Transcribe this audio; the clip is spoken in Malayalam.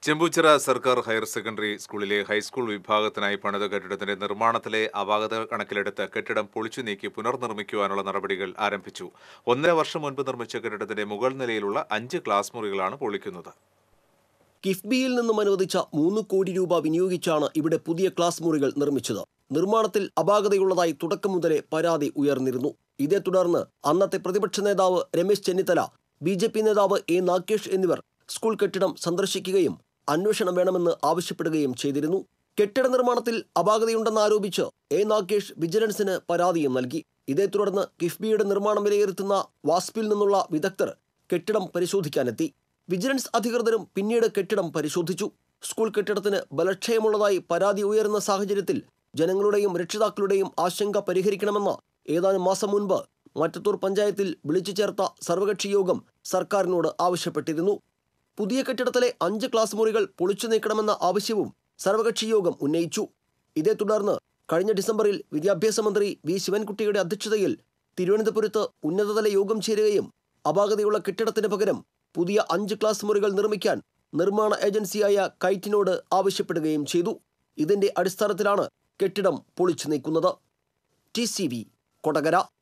ചെമ്പൂച്ചിറ സർക്കാർ ഹയർ സെക്കൻഡറി സ്കൂളിലെ ഹൈസ്കൂൾ വിഭാഗത്തിനായി പണിത കെട്ടിടത്തിന്റെ നിർമ്മാണത്തിലെ അപാകത കണക്കിലെടുത്ത് കെട്ടിടം പൊളിച്ചു നീക്കി പുനർനിർമ്മിക്കുവാനുള്ള നടപടികൾ ആരംഭിച്ചു ഒന്നര വർഷം മുൻപ് നിർമ്മിച്ച കെട്ടിടത്തിന്റെ മുകൾ നിലയിലുള്ള അഞ്ച് ക്ലാസ് മുറികളാണ് പൊളിക്കുന്നത് കിഫ്ബിയിൽ നിന്നും അനുവദിച്ച മൂന്ന് കോടി രൂപ വിനിയോഗിച്ചാണ് ഇവിടെ പുതിയ ക്ലാസ് മുറികൾ നിർമ്മിച്ചത് നിർമ്മാണത്തിൽ അപാകതയുള്ളതായി തുടക്കം മുതലേ പരാതി ഉയർന്നിരുന്നു ഇതേ തുടർന്ന് അന്നത്തെ പ്രതിപക്ഷ നേതാവ് Ramesh Chennithala B J P നേതാവ് എ നാഗേഷ് എന്നിവർ സ്കൂൾ കെട്ടിടം സന്ദർശിക്കുകയും അന്വേഷണം വേണമെന്ന് ആവശ്യപ്പെടുകയും ചെയ്തിരുന്നു കെട്ടിട നിർമ്മാണത്തിൽ അപാകതയുണ്ടെന്ന് ആരോപിച്ച് എ നാഗേഷ് വിജിലൻസിന് പരാതിയും നൽകി ഇതേ തുടർന്ന് കിഫ്ബിയുടെ നിർമ്മാണം വിലയിരുത്തുന്ന വാസ്പിൽ നിന്നുള്ള വിദഗ്ധർ കെട്ടിടം പരിശോധിക്കാനെത്തി വിജിലൻസ് അധികൃതരും പിന്നീട് കെട്ടിടം പരിശോധിച്ചു സ്കൂൾ കെട്ടിടത്തിന് ബലക്ഷയമുള്ളതായി പരാതി ഉയരുന്ന സാഹചര്യത്തിൽ ജനങ്ങളുടെയും രക്ഷിതാക്കളുടെയും ആശങ്ക പരിഹരിക്കണമെന്ന് ഏതാനും മാസം മുൻപ് മറ്റത്തൂർ പഞ്ചായത്തിൽ വിളിച്ചു ചേർത്ത സർവകക്ഷി യോഗം സർക്കാരിനോട് ആവശ്യപ്പെട്ടിരുന്നു പുതിയ കെട്ടിടത്തിലെ അഞ്ച് ക്ലാസ് മുറികൾ പൊളിച്ചു നീക്കണമെന്ന ആവശ്യവും സർവകക്ഷി യോഗം ഉന്നയിച്ചു ഇതേ തുടർന്ന് കഴിഞ്ഞ ഡിസംബറിൽ വിദ്യാഭ്യാസ മന്ത്രി വി ശിവൻകുട്ടിയുടെ അധ്യക്ഷതയിൽ തിരുവനന്തപുരത്ത് ഉന്നതതല യോഗം ചേരുകയും അപാകതയുള്ള കെട്ടിടത്തിന് പകരം പുതിയ അഞ്ച് ക്ലാസ് മുറികൾ നിർമ്മിക്കാൻ നിർമ്മാണ ഏജൻസിയായ കൈറ്റിനോട് ആവശ്യപ്പെടുകയും ചെയ്തു ഇതിന്റെ അടിസ്ഥാനത്തിലാണ് കെട്ടിടം പൊളിച്ചു നീക്കുന്നത് ടി സി വി കൊടകര